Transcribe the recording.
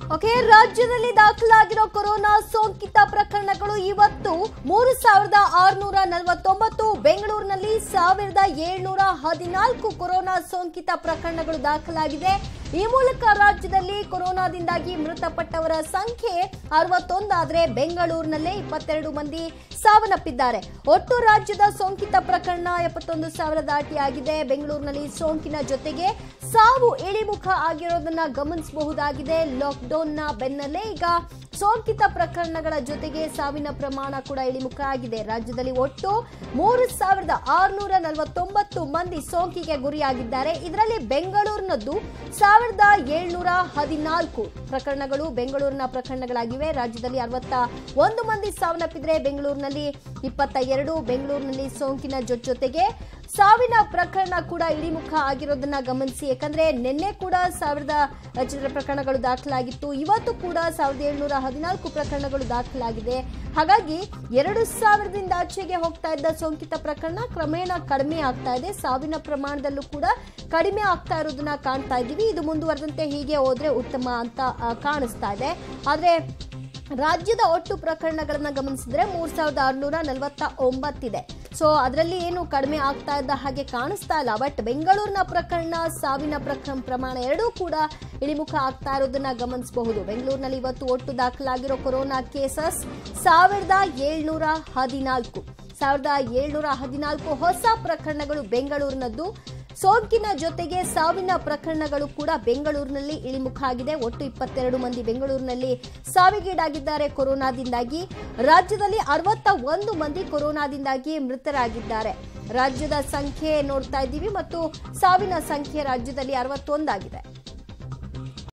okay ರಾಜ್ಯದಲ್ಲಿ ದಾಖಲಾಗಿರೋ corona ಸೋಂಕಿತ ಪ್ರಕರಣಗಳು ಇವತ್ತು ಮೂರು ಸಾವಿರದ ಆರುನೂರ ನಲವತ್ತೊಂಬತ್ತು ಬೆಂಗಳೂರಿನಲ್ಲಿ ಸಾವಿರದ ಏಳ್ನೂರ ಹದಿನಾಲ್ಕು ಕೊರೋನಾ ಸೋಂಕಿತ ಪ್ರಕರಣಗಳು ದಾಖಲಾಗಿದೆ ಈ ಮೂಲಕ ರಾಜ್ಯದಲ್ಲಿ ಕೊರೋನಾದಿಂದಾಗಿ ಮೃತಪಟ್ಟವರ ಸಂಖ್ಯೆ ಅರವತ್ತೊಂದಾದ್ರೆ ಬೆಂಗಳೂರಿನಲ್ಲೇ ಇಪ್ಪತ್ತೆರಡು ಮಂದಿ ಸಾವನ್ನಪ್ಪಿದ್ದಾರೆ ಒಟ್ಟು ರಾಜ್ಯದ ಸೋಂಕಿತ ಪ್ರಕರಣ ಎಪ್ಪತ್ತೊಂದು ಸಾವಿರ ದಾಟಿಯಾಗಿದೆ ಬೆಂಗಳೂರಿನಲ್ಲಿ ಸೋಂಕಿನ ಜೊತೆಗೆ ಸಾವು ಇಳಿಮುಖ ಆಗಿರೋದನ್ನ ಗಮನಿಸಬಹುದಾಗಿದೆ ಲಾಕ್ಡೌನ್ನ ಬೆನ್ನಲ್ಲೇ ಈಗ ಸೋಂಕಿತ ಪ್ರಕರಣಗಳ ಜೊತೆಗೆ ಸಾವಿನ ಪ್ರಮಾಣ ಕೂಡ ಇಳಿಮುಖ ಆಗಿದೆ ರಾಜ್ಯದಲ್ಲಿ ಒಟ್ಟು ಮೂರು ಸಾವಿರದ ಆರುನೂರ ನಲವತ್ತೊಂಬತ್ತು ಮಂದಿ ಸೋಂಕಿಗೆ ಗುರಿಯಾಗಿದ್ದಾರೆ ಇದರಲ್ಲಿ ಬೆಂಗಳೂರಿನದ್ದು ಸಾವಿರದ ಏಳ್ನೂರ ಹದಿನಾಲ್ಕು ಪ್ರಕರಣಗಳು ಬೆಂಗಳೂರಿನ ಪ್ರಕರಣಗಳಾಗಿವೆ ರಾಜ್ಯದಲ್ಲಿ ಅರವತ್ತ ಒಂದು ಮಂದಿ ಸಾವನ್ನಪ್ಪಿದ್ರೆ ಬೆಂಗಳೂರಿನಲ್ಲಿ ಇಪ್ಪತ್ತ ಎರಡು ಬೆಂಗಳೂರಿನಲ್ಲಿ ಸೋಂಕಿನ ಜೊ- ಜೊತೆಗೆ ಸಾವಿನ ಪ್ರಕರಣ ಕೂಡ ಇಳಿಮುಖ ಆಗಿರೋದನ್ನ ಗಮನಿಸಿ ಯಾಕಂದ್ರೆ ನಿನ್ನೆ ಕೂಡ ಸಾವಿರದ ಚಿತ್ರ ಪ್ರಕರಣಗಳು ದಾಖಲಾಗಿತ್ತು ಇವತ್ತು ಕೂಡ ಸಾವಿರದ ಏಳ್ನೂರ ಹದಿನಾಲ್ಕು ಪ್ರಕರಣಗಳು ದಾಖಲಾಗಿದೆ ಹಾಗಾಗಿ ಎರಡು ಸಾವಿರದಿಂದ ಆಚೆಗೆ ಹೋಗ್ತಾ ಇದ್ದ ಸೋಂಕಿತ ಪ್ರಕರಣ ಕ್ರಮೇಣ ಕಡಿಮೆ ಆಗ್ತಾ ಇದೆ ಸಾವಿನ ಪ್ರಮಾಣದಲ್ಲೂ ಕೂಡ ಕಡಿಮೆ ಆಗ್ತಾ ಇರೋದನ್ನ ಕಾಣ್ತಾ ಇದ್ದೀವಿ ಇದು ಮುಂದುವರೆದಂತೆ ಹೀಗೆ ಹೋದ್ರೆ ಉತ್ತಮ ಅಂತ ಆ, ಕಾಣಿಸ್ತಾ ಇದೆ ಆದ್ರೆ ರಾಜ್ಯದ ಒಟ್ಟು ಪ್ರಕರಣಗಳನ್ನ ಗಮನಿಸಿದ್ರೆ ಮೂರ್ ಸಾವಿರದ ಆರುನೂರ ನಲವತ್ತ ಒಂಬತ್ತಿದೆ ಸೊ ಅದರಲ್ಲಿ ಏನು ಕಡಿಮೆ ಆಗ್ತಾ ಇದ್ದ ಹಾಗೆ ಕಾಣಿಸ್ತಾ ಇಲ್ಲ ಬಟ್ ಬೆಂಗಳೂರಿನ ಪ್ರಕರಣ ಸಾವಿನ ಪ್ರಕರಣ ಪ್ರಮಾಣ ಎರಡೂ ಕೂಡ ಇಳಿಮುಖ ಆಗ್ತಾ ಇರೋದನ್ನ ಗಮನಿಸಬಹುದು ಬೆಂಗಳೂರಿನಲ್ಲಿ ಇವತ್ತು ಒಟ್ಟು ದಾಖಲಾಗಿರೋ ಕೊರೋನಾ ಕೇಸಸ್ ಸಾವಿರದ ಏಳ್ನೂರ ಹದಿನಾಲ್ಕು ಸಾವಿರದ ಏಳ್ನೂರ ಹದಿನಾಲ್ಕು ಹೊಸ ಪ್ರಕರಣಗಳು ಬೆಂಗಳೂರಿನದ್ದು ಸೋಂಕಿನ ಜೊತೆಗೆ ಸಾವಿನ ಪ್ರಕರಣಗಳು ಕೂಡ ಬೆಂಗಳೂರಿನಲ್ಲಿ ಇಳಿಮುಖ ಆಗಿದೆ ಒಟ್ಟು ಇಪ್ಪತ್ತೆರಡು ಮಂದಿ ಬೆಂಗಳೂರಿನಲ್ಲಿ ಸಾವಿಗೀಡಾಗಿದ್ದಾರೆ ಕೊರೋನಾದಿಂದಾಗಿ ರಾಜ್ಯದಲ್ಲಿ ಅರವತ್ತ ಒಂದು ಮಂದಿ ಕೊರೋನಾದಿಂದಾಗಿ ಮೃತರಾಗಿದ್ದಾರೆ ರಾಜ್ಯದ ಸಂಖ್ಯೆ ನೋಡ್ತಾ ಇದ್ದೀವಿ ಮತ್ತು ಸಾವಿನ ಸಂಖ್ಯೆ ರಾಜ್ಯದಲ್ಲಿ ಅರವತ್ತೊಂದಾಗಿದೆ